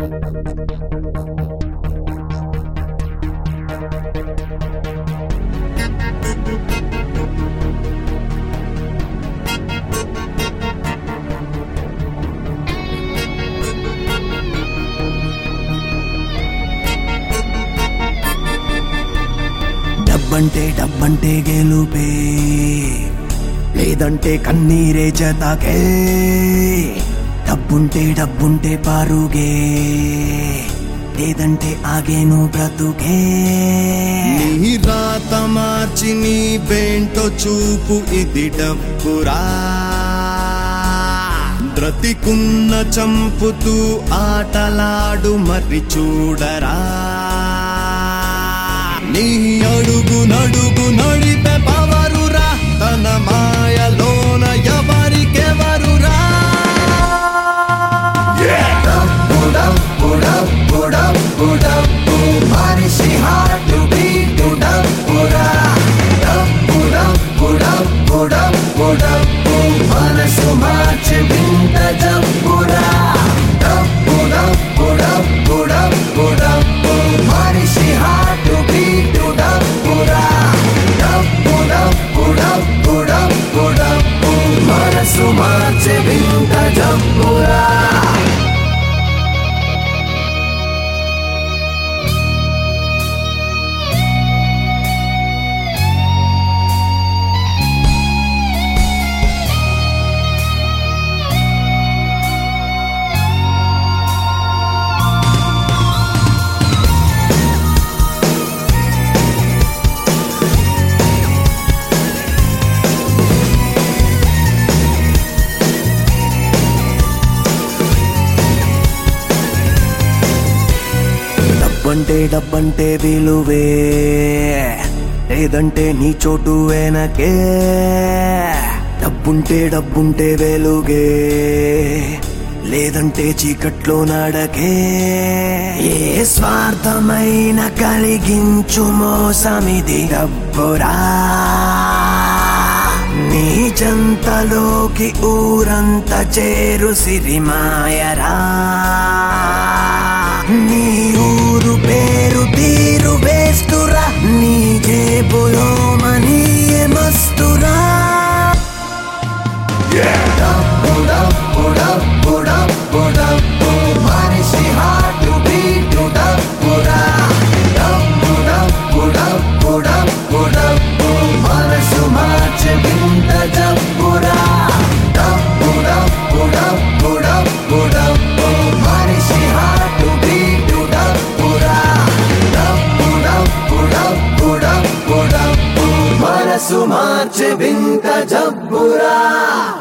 డబ్బంటే డబ్బంటే గెలుపే లేదంటే కన్నీరే జతకే డబ్బుంటే డబ్బుంటే పారుగే లేదంటే ఆగేను బ్రతుకే నీ రాత మార్చి నీ బేంటో చూపు ఇది డబ్బురా బ్రతికున్న చంపుతూ ఆటలాడు మరి చూడరా నీ అడుగు నడుగు నడిపే పవరురా తన మాయలోన ఎవరికెవరురా మనిషి హార్ట్ బీట్ డబ్బురా డబ్బు డబ్బు డబ్బు డబ్బు డబ్బు మనసు మార్చి వింత జబ్బురా డబ్బు డబ్బు డబ్బు డబ్బు డబ్బు మనిషి హార్ట్ బీట్ డబ్బురా డబ్బు డబ్బు డబ్బు డబ్బు డబ్బు మనసు మార్చి వింత జబ్బురా డబ్బంటే డబ్బంటే విలువే లేదంటే నీ చోటు వెనకే డబ్బుంటే డబ్బుంటే వెలుగే లేదంటే చీకట్లో నడకే ఏ స్వార్థమైన కలిగించు మోసమిది డబ్బురా నీ జంతలోకి ఊరంత చేరు సిరిమాయరా నీ ఊరు పేరు తీరు వేస్తురా నీ జేబులో మనీ మస్తురా డబ్బు డబ్బు డబ్బు డబ్బు డబ్బు మనిషి హార్ట్ బీట్ డబ్బురా డబ్బు డబ్బు డబ్బు డబ్బు డబ్బు మనసు మార్చి వింత జబ్బురా డబ్బు డబ్బు డబ్బు డబ్బు డబ్బు మనిషి హార్ట్ బీట్ డబ్బురా డబ్బు డబ్బు డబ్బు డబ్బు డబ్బు మనసు మార్చి వింత జబ్బురా